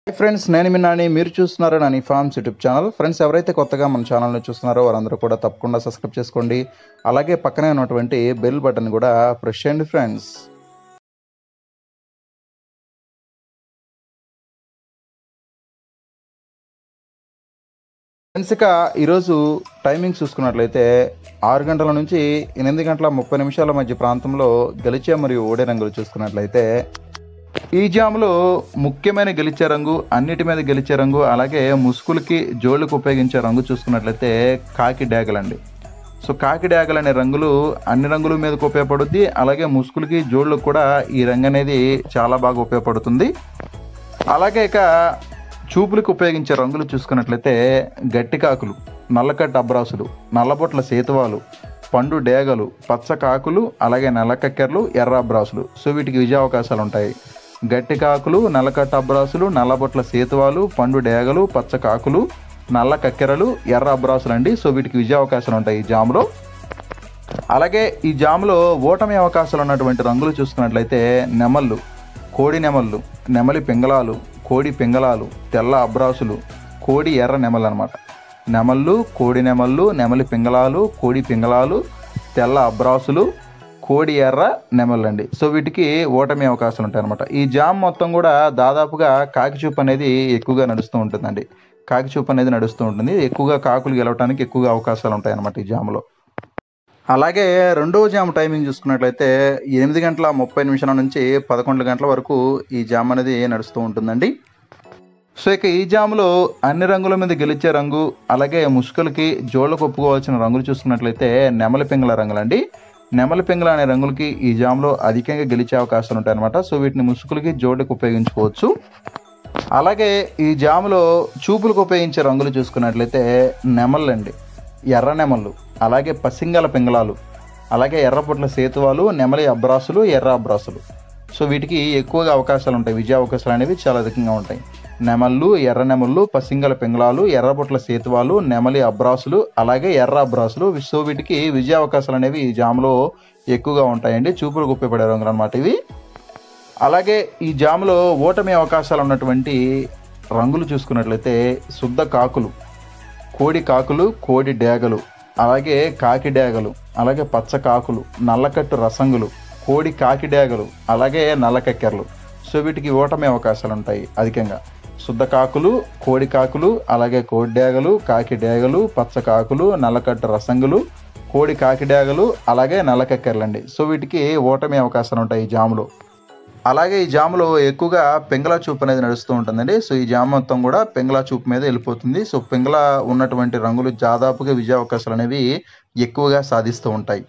friends నేను మీ నాని మీరు చూస్తున్నారు Nani farms YouTube channel friends ఎవరైతే కొత్తగా మన ఛానల్ని చూస్తున్నారో వారందరూ కూడా తప్పకుండా సబ్స్క్రైబ్ చేసుకోండి అలాగే పక్కనే ఉన్నటువంటి బెల్ బటన్ కూడా ప్రెస్ చేయండి ఫ్రెండ్స్ ఫ్రెండ్స్ ఇక ఈరోజు టైమింగ్ చూసుకున్నట్లయితే ఆరు గంటల నుంచి ఎనిమిది గంటల ముప్పై నిమిషాల మధ్య ప్రాంతంలో గెలిచే మరియు ఓడే రంగులు చూసుకున్నట్లయితే ఈ జాములో ముఖ్యమైన గెలిచే రంగు అన్నిటి మీద గెలిచే రంగు అలాగే ముసుగులకి జోళ్ళకు ఉపయోగించే రంగు చూసుకున్నట్లయితే కాకి డ్యాగలండి సో కాకి డ్యాగలు అనే రంగులు అన్ని రంగుల మీదకు ఉపయోగపడుద్ది అలాగే ముసుగులకి జోళ్ళకు కూడా ఈ రంగు అనేది చాలా బాగా ఉపయోగపడుతుంది అలాగే ఇక చూపులకు ఉపయోగించే రంగులు చూసుకున్నట్లయితే గట్టి కాకులు నల్లకట్ట అబ్రాసులు నల్లబొట్ల సేతువాలు పండు డేగలు పచ్చ కాకులు అలాగే నల్లకక్కెరలు ఎర్ర అబ్రాసులు సో వీటికి విజయ అవకాశాలు ఉంటాయి గట్టి కాకులు నల్లకట్ట అబ్రాసులు నల్లబొట్ల సేతువాలు పండు డేగలు పచ్చ కాకులు నల్ల కక్కెరలు ఎర్ర అబ్రాసులు అండి సో వీటికి విజయ అవకాశాలు ఉంటాయి ఈ జాములో అలాగే ఈ జాములో ఓటమి అవకాశాలు ఉన్నటువంటి రంగులు చూసుకున్నట్లయితే నెమళ్ళు కోడి నెమళ్ళు నెమలి పింగళాలు కోడి పింగళాలు తెల్ల అబ్రాసులు కోడి ఎర్ర నెమలు అనమాట నెమళ్ళు కోడి నెమళ్ళు నెమలి పింగళాలు కోడి పింగళాలు తెల్ల అబ్రాసులు కోడి ఎర్ర నెమళ్ళండి సో వీటికి ఓటమి అవకాశాలు ఉంటాయి అనమాట ఈ జామ్ మొత్తం కూడా దాదాపుగా కాకిచూపు అనేది ఎక్కువగా నడుస్తూ ఉంటుందండి కాకిచూపు అనేది నడుస్తూ ఉంటుంది ఎక్కువగా కాకులు గెలవడానికి ఎక్కువగా అవకాశాలు ఉంటాయి అనమాట ఈ జాములో అలాగే రెండవ జామ్ టైమింగ్ చూసుకున్నట్లయితే ఎనిమిది గంటల ముప్పై నిమిషాల నుంచి పదకొండు గంటల వరకు ఈ జామ్ అనేది నడుస్తూ ఉంటుందండి సో ఇక ఈ జాములో అన్ని రంగుల మీద గెలిచే రంగు అలాగే ముసుగులకి జోళ్ళకు ఒప్పుకోవాల్సిన రంగులు చూసుకున్నట్లయితే నెమలి పింగళ రంగులండి నెమలి పింగళ అనే రంగులకి ఈ జామ్లో అధికంగా గెలిచే అవకాశాలు ఉంటాయన్నమాట సో వీటిని ముసుగులకి జోళ్ళకి ఉపయోగించుకోవచ్చు అలాగే ఈ జాములో చూపులకు ఉపయోగించే రంగులు చూసుకున్నట్లయితే నెమళ్ళండి ఎర్ర నెమళ్ళు అలాగే పసింగల పింగళాలు అలాగే ఎర్రపొట్ల సేతువాలు నెమలి అబ్రాసులు ఎర్ర అబ్రాసులు సో వీటికి ఎక్కువగా అవకాశాలు ఉంటాయి విజయ అవకాశాలు అనేవి చాలా అధికంగా ఉంటాయి నెమళ్ళు ఎర్ర నెమళ్ళు పసింగల పింగళాలు ఎర్రపొట్ల సేతువాలు నెమలి అబ్రాసులు అలాగే ఎర్ర అబ్రాసులు సో వీటికి విజయ అవకాశాలు అనేవి ఈ జాములో ఎక్కువగా ఉంటాయండి చూపులకు ఉపయోగపడే రంగులు అనమాట ఇవి అలాగే ఈ జాములో ఓటమి అవకాశాలు ఉన్నటువంటి రంగులు చూసుకున్నట్లయితే శుద్ధ కాకులు కోడి కాకులు కోడి డేగలు అలాగే కాకి డేగలు అలాగే పచ్చ కాకులు నల్లకట్టు రసంగులు కోడి కాకి డేగలు అలాగే నల్లకెక్కెరలు సో వీటికి ఓటమి అవకాశాలు ఉంటాయి అధికంగా శుద్ధ కాకులు కోడి కాకులు అలాగే కోడి డేగలు కాకి డేగలు పచ్చ కాకులు నల్లకట్టు రసంగులు కోడి కాకి డేగలు అలాగే నల్లకెక్కెరలండి సో వీటికి ఓటమి అవకాశాలు ఉంటాయి ఈ జాములో అలాగే ఈ జాములో ఎక్కువగా పెంగళ చూపు అనేది నడుస్తూ ఉంటుందండి సో ఈ జామ మొత్తం కూడా పెంగళ చూపు మీద వెళ్ళిపోతుంది సో పెంగళ ఉన్నటువంటి రంగులు దాదాపుగా విజయ అవకాశాలు అనేవి ఎక్కువగా సాధిస్తూ ఉంటాయి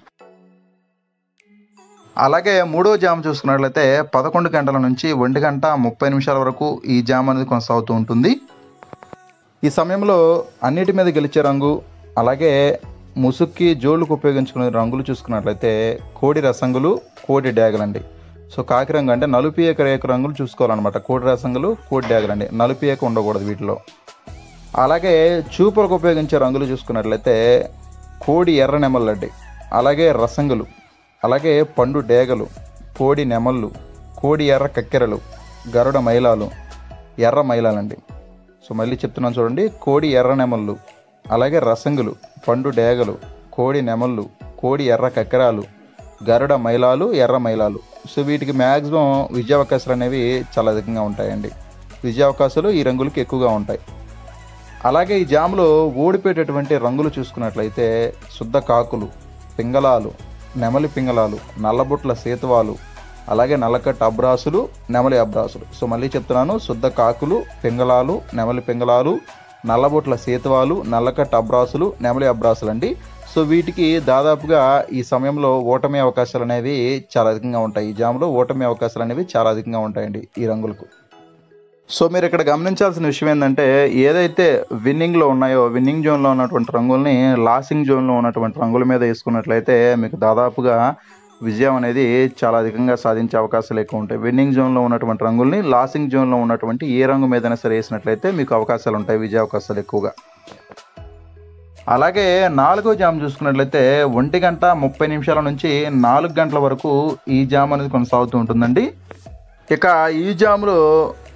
అలాగే మూడో జామ్ చూసుకున్నట్లయితే పదకొండు గంటల నుంచి ఒంటి గంట ముప్పై నిమిషాల వరకు ఈ జామ్ అనేది కొనసాగుతూ ఉంటుంది ఈ సమయంలో అన్నిటి మీద గెలిచే రంగు అలాగే ముసుక్కి జోళ్ళకు ఉపయోగించుకునే రంగులు చూసుకున్నట్లయితే కోడి రసంగులు కోడి డ్యాగలండి సో కాకి రంగు అంటే నలుపు ఏక రేఖ రంగులు చూసుకోవాలన్నమాట కోడి రసంగులు కోడి డ్యాగలండి నలుపు ఏక ఉండకూడదు వీటిలో అలాగే చూపులకు ఉపయోగించే రంగులు చూసుకున్నట్లయితే కోడి ఎర్ర నెమళ్ళండి అలాగే రసంగులు అలాగే పండు డేగలు కోడి నెమళ్ళు కోడి ఎర్ర కక్కెరలు గరుడ మైలాలు ఎర్ర మైలాలండి సో మళ్ళీ చెప్తున్నాను చూడండి కోడి ఎర్ర నెమళ్ళు అలాగే రసంగులు పండు డేగలు కోడి నెమళ్ళు కోడి ఎర్ర కక్కెరాలు గరుడ మైలాలు ఎర్ర మైలాలు సో వీటికి మ్యాక్సిమం విజయ అవకాశాలు అనేవి చాలా అధికంగా ఉంటాయండి విజయ అవకాశాలు ఈ రంగులకి ఎక్కువగా ఉంటాయి అలాగే ఈ జాములో ఓడిపోయేటటువంటి రంగులు చూసుకున్నట్లయితే శుద్ధ కాకులు పింగళాలు నెమలి పింగళాలు నల్లబుట్ల సేతువాలు అలాగే నల్లకట్ట అబ్రాసులు నెమలి అబ్రాసులు సో మళ్ళీ చెప్తున్నాను శుద్ధ కాకులు పింగళాలు నెమలి పింగళాలు నల్లబొట్ల సేతువాలు నల్లకట్ట అబ్రాసులు నెమలి అబ్రాసులు అండి సో వీటికి దాదాపుగా ఈ సమయంలో ఓటమి అవకాశాలు అనేవి చాలా అధికంగా ఉంటాయి ఈ జాములో ఓటమి అవకాశాలు అనేవి చాలా అధికంగా ఉంటాయండి ఈ రంగులకు సో మీరు ఇక్కడ గమనించాల్సిన విషయం ఏంటంటే ఏదైతే విన్నింగ్లో ఉన్నాయో విన్నింగ్ జోన్లో ఉన్నటువంటి రంగుల్ని లాసింగ్ జోన్లో ఉన్నటువంటి రంగుల మీద వేసుకున్నట్లయితే మీకు దాదాపుగా విజయం అనేది చాలా అధికంగా సాధించే అవకాశాలు ఎక్కువ ఉంటాయి విన్నింగ్ జోన్లో ఉన్నటువంటి రంగుల్ని లాసింగ్ జోన్లో ఉన్నటువంటి ఏ రంగు మీదైనా సరే వేసినట్లయితే మీకు అవకాశాలు ఉంటాయి విజయ అవకాశాలు ఎక్కువగా అలాగే నాలుగో జామ్ చూసుకున్నట్లయితే ఒంటి గంట ముప్పై నిమిషాల నుంచి నాలుగు గంటల వరకు ఈ జామ్ అనేది కొనసాగుతూ ఉంటుందండి ఇక ఈ జాములో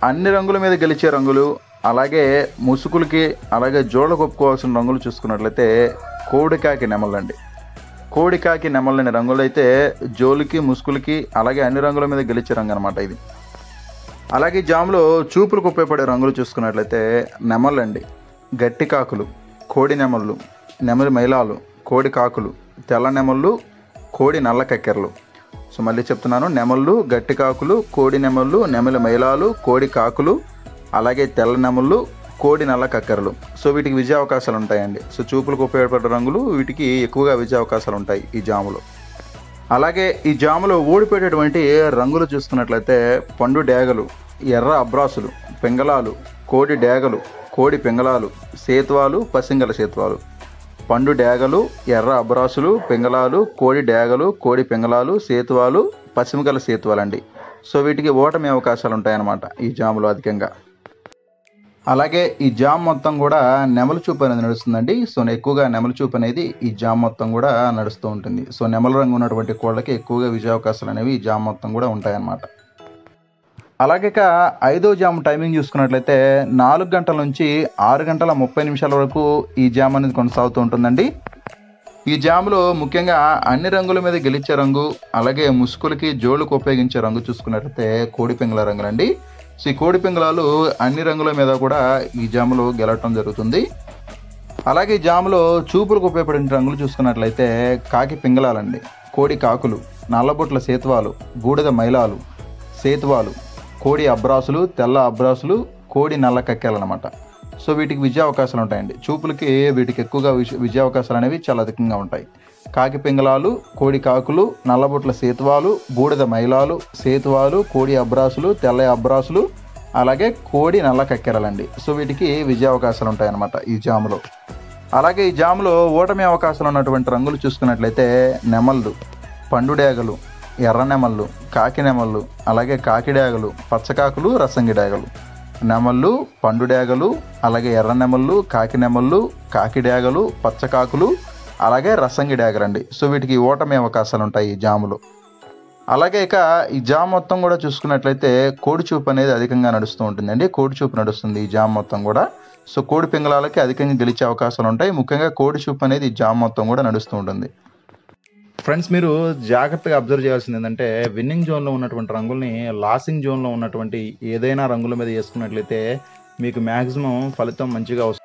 అన్ని రంగుల మీద గెలిచే రంగులు అలాగే ముసుగులకి అలాగే జోళ్ళకు ఒప్పుకోవాల్సిన రంగులు చూసుకున్నట్లయితే కోడికాకి నెమలండి కోడికాకి నెమలని రంగులు అయితే జోలుకి ముసుగులకి అలాగే అన్ని రంగుల మీద గెలిచే రంగు అనమాట ఇది అలాగే ఈ జాములో చూపులకు ఉపయోగపడే రంగులు చూసుకున్నట్లయితే నెమలండి గట్టి కాకులు కోడి నెమళ్ళు నెమలి మైలాలు కోడి కాకులు తెల్ల నెమళ్ళు కోడి నల్ల కక్కెరలు సో మళ్ళీ చెప్తున్నాను నెమళ్ళు గట్టి కాకులు కోడి నెమళ్ళు నెమలి మైలాలు కోడి కాకులు అలాగే తెల్ల నెమళ్ళు కోడి నల్ల కక్కెరలు సో వీటికి విజయ అవకాశాలు ఉంటాయండి సో చూపులకు ఉపయోగపడే రంగులు వీటికి ఎక్కువగా విజయ అవకాశాలు ఉంటాయి ఈ జాములో అలాగే ఈ జాములో ఓడిపోయేటటువంటి రంగులు చూసుకున్నట్లయితే పండు డేగలు ఎర్ర అబ్రాసులు పింగళాలు కోడి డేగలు కోడి పింగళాలు సేతువాలు పసింగల సేతువాలు పండు డేగలు ఎర్ర అబ్రాసులు పింగళాలు కోడి డేగలు కోడి పింగళాలు సేతువాలు పసిమిగల సేతువాలండి సో వీటికి ఓటమి అవకాశాలు ఉంటాయన్నమాట ఈ జాములో అధికంగా అలాగే ఈ జామ్ మొత్తం కూడా నెమల చూపు అనేది నడుస్తుందండి సో ఎక్కువగా నెమల చూపు అనేది ఈ జామ్ మొత్తం కూడా నడుస్తూ ఉంటుంది సో నెమల రంగు ఉన్నటువంటి కోళ్ళకి ఎక్కువగా విజయ అవకాశాలు అనేవి ఈ జామ్ మొత్తం కూడా ఉంటాయన్నమాట అలాగే ఇక ఐదో జామ్ టైమింగ్ చూసుకున్నట్లయితే నాలుగు గంటల నుంచి ఆరు గంటల ముప్పై నిమిషాల వరకు ఈ జామ్ అనేది కొనసాగుతూ ఉంటుందండి ఈ జాములో ముఖ్యంగా అన్ని రంగుల మీద గెలిచే రంగు అలాగే ముసుగులకి జోళ్ళకు ఉపయోగించే రంగు చూసుకున్నట్లయితే కోడి పింగళ రంగులండి సో ఈ కోడి పింగళాలు అన్ని రంగుల మీద కూడా ఈ జాములో గెలవటం జరుగుతుంది అలాగే ఈ జాములో చూపులకు ఉపయోగపడే రంగులు చూసుకున్నట్లయితే కాకి పింగళాలండి కోడి కాకులు నల్లబొట్ల సేతువాలు బూడిద మైలాలు సేతువాలు కోడి అబ్రాసులు తెల్ల అబ్రాసులు కోడి నల్ల కక్కెలనమాట సో వీటికి విజయ అవకాశాలు ఉంటాయండి చూపులకి వీటికి ఎక్కువగా విజ- విజయ అవకాశాలు అనేవి చాలా అధికంగా ఉంటాయి కాకి పింగళాలు కోడి కాకులు నల్లబొట్ల సేతువాలు బూడిద మైలాలు సేతువాలు కోడి అబ్రాసులు తెల్ల అబ్రాసులు అలాగే కోడి నల్ల కక్కెరలండి సో వీటికి విజయ అవకాశాలు ఉంటాయన్నమాట ఈ జాములో అలాగే ఈ జాములో ఓటమి అవకాశాలు ఉన్నటువంటి రంగులు చూసుకున్నట్లయితే నెమళ్ళు పండుడేగలు ఎర్ర నెమళ్ళు కాకి నెమళ్ళు అలాగే కాకిడేగలు పచ్చకాకులు రసంగిడేగలు నెమళ్ళు పండుడేగలు అలాగే ఎర్ర నెమళ్ళు కాకి నెమళ్ళు కాకిడేగలు పచ్చకాకులు అలాగే రసంగి డేగలండి సో వీటికి ఓటమి అవకాశాలు ఉంటాయి ఈ జాములో అలాగే ఇక ఈ జామ్ మొత్తం కూడా చూసుకున్నట్లయితే కోడి చూపు అనేది అధికంగా నడుస్తూ ఉంటుందండి కోడి చూపు నడుస్తుంది ఈ జామ్ మొత్తం కూడా సో కోడి పింగళాలకి అధికంగా గెలిచే అవకాశాలు ఉంటాయి ముఖ్యంగా కోడి చూపు అనేది ఈ జామ్ మొత్తం కూడా నడుస్తూ ఉంటుంది ఫ్రెండ్స్ మీరు జాగ్రత్తగా అబ్జర్వ్ చేయాల్సింది ఏంటంటే విన్నింగ్ జోన్లో ఉన్నటువంటి రంగుల్ని లాసింగ్ జోన్లో ఉన్నటువంటి ఏదైనా రంగుల మీద వేసుకున్నట్లయితే మీకు మ్యాక్సిమం ఫలితం మంచిగా వస్తుంది